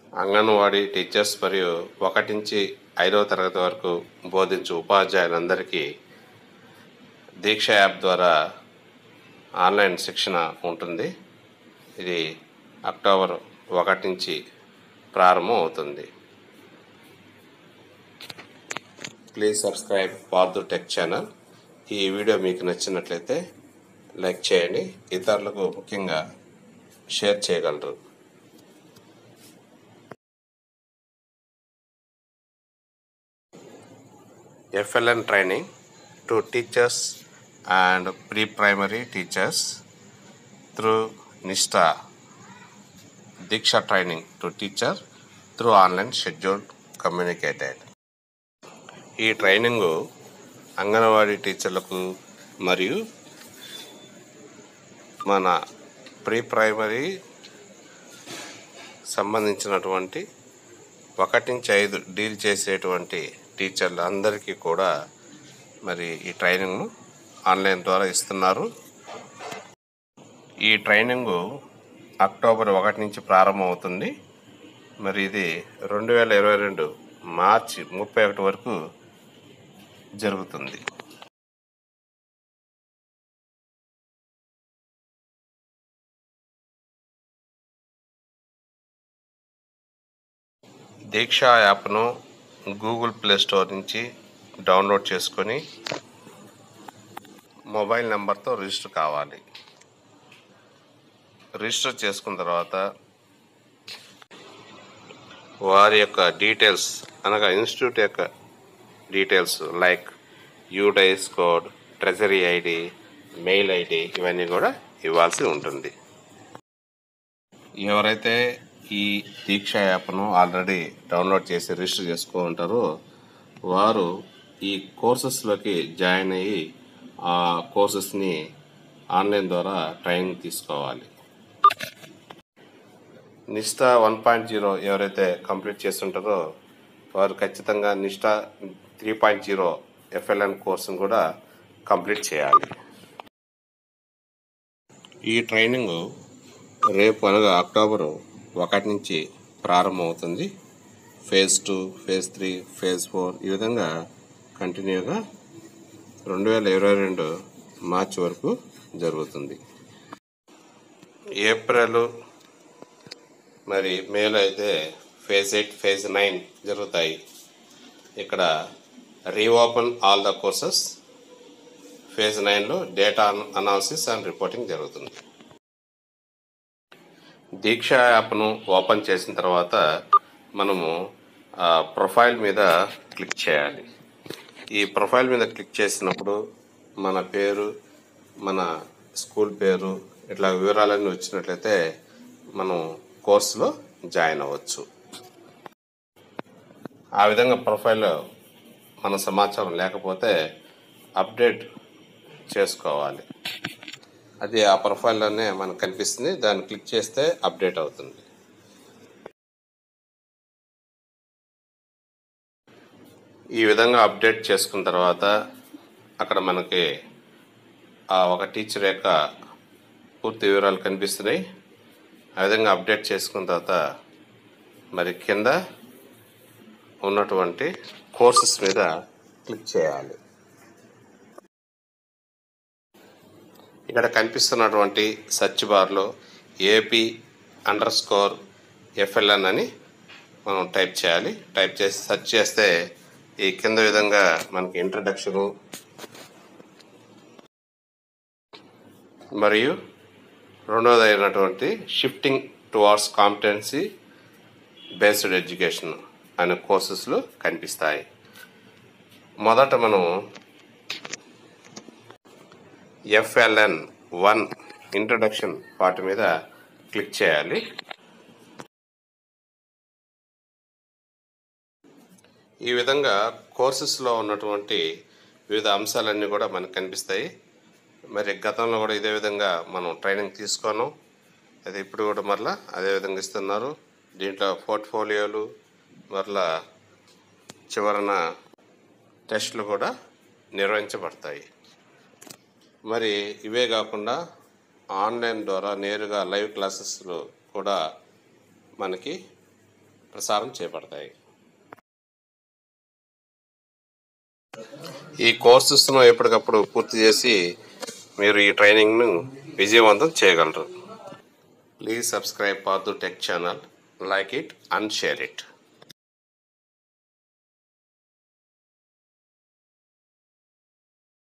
Anganwadi teachers మరియు ఒకటి నుంచి ఐదవ తరగతి వరకు బోధించే ఉపాధ్యాయులందరికీ దీక్ష యాప్ ద్వారా ఆన్లైన్ శిక్షణ ఉంటుంది ఇది అక్టోబర్ ఒకటి నుంచి ప్రారంభం అవుతుంది please subscribe Pardhu tech channel ఈ వీడియో మీకు నచ్చినట్లయితే లైక్ చేయండి ఇతరులకు ముఖ్యంగా షేర్ చేయగలరు FLN training to teachers and pre-primary teachers through NISTA Diksha training to teacher through online schedule communicated. ఈ ట్రైనింగ్ అంగన్వాడీ టీచర్లకు మరియు మన ప్రీ ప్రైమరీ సంబంధించినటువంటి ఒకటి నుంచి ఐదు డీల్ చేసేటువంటి టీచర్లు అందరికీ కూడా మరి ఈ ట్రైనింగ్ను ఆన్లైన్ ద్వారా ఇస్తున్నారు ఈ ట్రైనింగు అక్టోబర్ ఒకటి నుంచి ప్రారంభం అవుతుంది మరి ఇది రెండు వేల ఇరవై రెండు మార్చి ముప్పై ఒకటి వరకు జరుగుతుంది దీక్ష యాప్ను గూగుల్ ప్లే స్టోర్ నుంచి డౌన్లోడ్ చేసుకొని మొబైల్ నెంబర్తో రిజిస్టర్ కావాలి రిజిస్టర్ చేసుకున్న తర్వాత వారి యొక్క డీటెయిల్స్ అనగా ఇన్స్టిట్యూట్ యొక్క details like UDISE code treasury ID mail ID ఇవన్నీ కూడా ఇవ్వాల్సి ఉంటుంది ఎవరైతే ఈ దీక్ష యాప్ను ఆల్రెడీ డౌన్లోడ్ చేసి రిజిస్టర్ చేసుకో ఉంటారో వారు ఈ కోర్సెస్లోకి జాయిన్ అయ్యి ఆ కోర్సెస్ని ఆన్లైన్ ద్వారా ట్రైనింగ్ తీసుకోవాలి నిష్టా వన్ పాయింట్ జీరో ఎవరైతే కంప్లీట్ చేస్తుంటారో వారు ఖచ్చితంగా Nishtha three point zero FLN కోర్సును కూడా కంప్లీట్ చేయాలి ఈ ట్రైనింగ్ రేపు అనగా అక్టోబర్ ఒకటి నుంచి ప్రారంభమవుతుంది phase two phase three phase four ఈ విధంగా కంటిన్యూగా రెండు వేల ఇరవై రెండు మార్చి వరకు జరుగుతుంది ఏప్రిల్ మరి మేలో అయితే ఫేజ్ ఎయిట్ ఫేజ్ నైన్ జరుగుతాయి ఇక్కడ reopen all the courses phase నైన్లో డేటా అనాలిసిస్ అండ్ రిపోర్టింగ్ జరుగుతుంది దీక్ష యాప్ను ఓపెన్ చేసిన తర్వాత మనము ఆ ప్రొఫైల్ మీద క్లిక్ చేయాలి ఈ ప్రొఫైల్ మీద క్లిక్ చేసినప్పుడు మన పేరు మన స్కూల్ పేరు ఇట్లా వివరాలన్నీ వచ్చినట్లయితే మనం కోర్సులో జాయిన్ అవ్వచ్చు ఆ విధంగా ప్రొఫైల్లో మన సమాచారం లేకపోతే అప్డేట్ చేసుకోవాలి అది ఆ ప్రొఫైల్లోనే మనకు కనిపిస్తుంది దాన్ని క్లిక్ చేస్తే అప్డేట్ అవుతుంది ఈ విధంగా అప్డేట్ చేసుకున్న తర్వాత అక్కడ మనకి ఆ ఒక టీచర్ యొక్క పూర్తి వివరాలు కనిపిస్తున్నాయి ఆ విధంగా అప్డేట్ చేసుకున్న తర్వాత మరి కింద ఉన్నటువంటి కోర్సెస్ మీద క్లిక్ చేయాలి ఇక్కడ కనిపిస్తున్నటువంటి సెర్చ్ బార్లో ఏపీ అండర్ స్కోర్ ఎఫ్ఎల్ఎన్ అని మనం టైప్ చేయాలి టైప్ చేసి సెర్చ్ చేస్తే ఈ కింద విధంగా మనకి ఇంట్రడక్షను మరియు రెండవది అయినటువంటి shifting towards competency based education అనే కోర్సెస్లు కనిపిస్తాయి మొదట మనం ఎఫ్ఎల్ఎన్ వన్ ఇంట్రడక్షన్ పార్ట్ మీద క్లిక్ చేయాలి ఈ విధంగా కోర్సెస్లో ఉన్నటువంటి వివిధ అంశాలన్నీ కూడా మనకు కనిపిస్తాయి మరి గతంలో కూడా ఇదే విధంగా మనం ట్రైనింగ్ తీసుకున్నాం అది ఇప్పుడు కూడా మరలా అదే విధంగా ఇస్తున్నారు దీంట్లో పోర్ట్ఫోలియోలు మరలా చివరన టెస్టులు కూడా నిర్వహించబడతాయి మరి ఇవే కాకుండా ఆన్లైన్ ద్వారా నేరుగా లైవ్ క్లాసెస్లో కూడా మనకి ప్రసారం చేయబడతాయి ఈ కోర్సెస్ను ఎప్పటికప్పుడు పూర్తి చేసి మీరు ఈ ట్రైనింగ్ను విజయవంతం చేయగలరు please subscribe Pardhu tech channel like it and share it